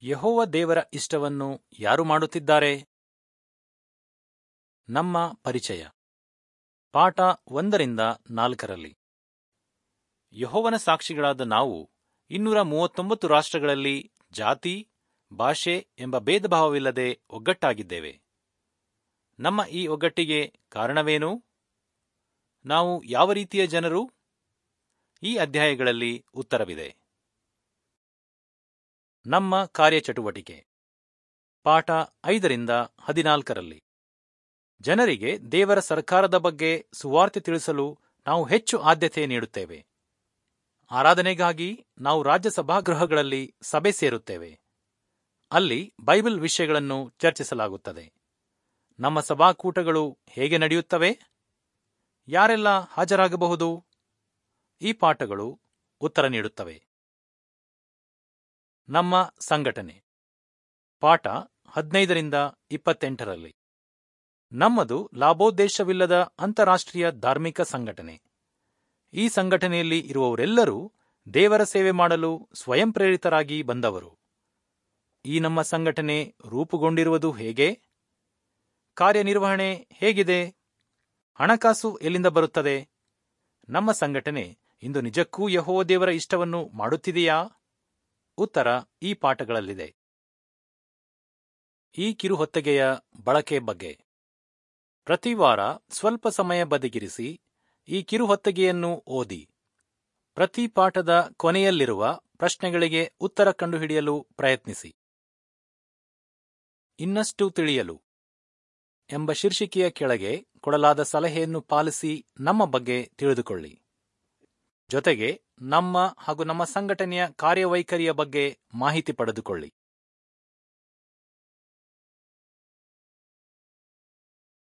ಯೆಹೋವ ದೇವರ ಇಷ್ಟವನ್ನು ಯಾರು ಮಾಡುತ್ತಿದ್ದಾರೆ ನಮ್ಮ ಪರಿಚಯ ಪಾಠ ಒಂದರಿಂದ ನಾಲ್ಕರಲ್ಲಿ ಯೆಹೋವನ ಸಾಕ್ಷಿಗಳಾದ ನಾವು ಇನ್ನೂರ ಮೂವತ್ತೊಂಬತ್ತು ರಾಷ್ಟ್ರಗಳಲ್ಲಿ ಜಾತಿ ಭಾಷೆ ಎಂಬ ಭೇದಭಾವವಿಲ್ಲದೆ ಒಗ್ಗಟ್ಟಾಗಿದ್ದೇವೆ ನಮ್ಮ ಈ ಒಗ್ಗಟ್ಟಿಗೆ ಕಾರಣವೇನು ನಾವು ಯಾವ ರೀತಿಯ ಜನರು ಈ ಅಧ್ಯಾಯಗಳಲ್ಲಿ ಉತ್ತರವಿದೆ ನಮ್ಮ ಕಾರ್ಯಚಟುವಟಿಕೆ ಪಾಠ ಐದರಿಂದ ಹದಿನಾಲ್ಕರಲ್ಲಿ ಜನರಿಗೆ ದೇವರ ಸರ್ಕಾರದ ಬಗ್ಗೆ ಸುವಾರ್ತೆ ತಿಳಿಸಲು ನಾವು ಹೆಚ್ಚು ಆದ್ಯತೆ ನೀಡುತ್ತೇವೆ ಆರಾಧನೆಗಾಗಿ ನಾವು ರಾಜ್ಯ ಸಭಾಗೃಹಗಳಲ್ಲಿ ಸಭೆ ಸೇರುತ್ತೇವೆ ಅಲ್ಲಿ ಬೈಬಲ್ ವಿಷಯಗಳನ್ನು ಚರ್ಚಿಸಲಾಗುತ್ತದೆ ನಮ್ಮ ಸಭಾಕೂಟಗಳು ಹೇಗೆ ನಡೆಯುತ್ತವೆ ಯಾರೆಲ್ಲ ಹಾಜರಾಗಬಹುದು ಈ ಪಾಠಗಳು ಉತ್ತರ ನೀಡುತ್ತವೆ ನಮ್ಮ ಸಂಘಟನೆ ಪಾಠ ಹದಿನೈದರಿಂದ ಇಪ್ಪತ್ತೆಂಟರಲ್ಲಿ ನಮ್ಮದು ಲಾಭೋದ್ದೇಶವಿಲ್ಲದ ಅಂತಾರಾಷ್ಟ್ರೀಯ ಧಾರ್ಮಿಕ ಸಂಘಟನೆ ಈ ಸಂಘಟನೆಯಲ್ಲಿ ಇರುವವರೆಲ್ಲರೂ ದೇವರ ಸೇವೆ ಮಾಡಲು ಸ್ವಯಂ ಪ್ರೇರಿತರಾಗಿ ಬಂದವರು ಈ ನಮ್ಮ ಸಂಘಟನೆ ರೂಪುಗೊಂಡಿರುವುದು ಹೇಗೆ ಕಾರ್ಯನಿರ್ವಹಣೆ ಹೇಗಿದೆ ಹಣಕಾಸು ಎಲ್ಲಿಂದ ಬರುತ್ತದೆ ನಮ್ಮ ಸಂಘಟನೆ ಇಂದು ನಿಜಕ್ಕೂ ಯಹೋ ದೇವರ ಇಷ್ಟವನ್ನು ಮಾಡುತ್ತಿದೆಯಾ ಉತ್ತರ ಈ ಪಾಠಗಳಲ್ಲಿದೆ ಈ ಕಿರುಹೊತ್ತಗೆಯ ಬಳಕೆ ಬಗ್ಗೆ ಪ್ರತಿ ವಾರ ಸ್ವಲ್ಪ ಸಮಯ ಬದಿಗಿರಿಸಿ ಈ ಕಿರುಹೊತ್ತಗೆಯನ್ನು ಓದಿ ಪ್ರತಿ ಪಾಠದ ಕೊನೆಯಲ್ಲಿರುವ ಪ್ರಶ್ನೆಗಳಿಗೆ ಉತ್ತರ ಕಂಡುಹಿಡಿಯಲು ಪ್ರಯತ್ನಿಸಿ ಇನ್ನಷ್ಟು ತಿಳಿಯಲು ಎಂಬ ಶೀರ್ಷಿಕೆಯ ಕೆಳಗೆ ಕೊಡಲಾದ ಸಲಹೆಯನ್ನು ಪಾಲಿಸಿ ನಮ್ಮ ಬಗ್ಗೆ ತಿಳಿದುಕೊಳ್ಳಿ ಜೊತೆಗೆ ನಮ್ಮ ಹಾಗೂ ನಮ್ಮ ಸಂಘಟನೆಯ ಕಾರ್ಯವೈಖರಿಯ ಬಗ್ಗೆ ಮಾಹಿತಿ ಪಡೆದುಕೊಳ್ಳಿ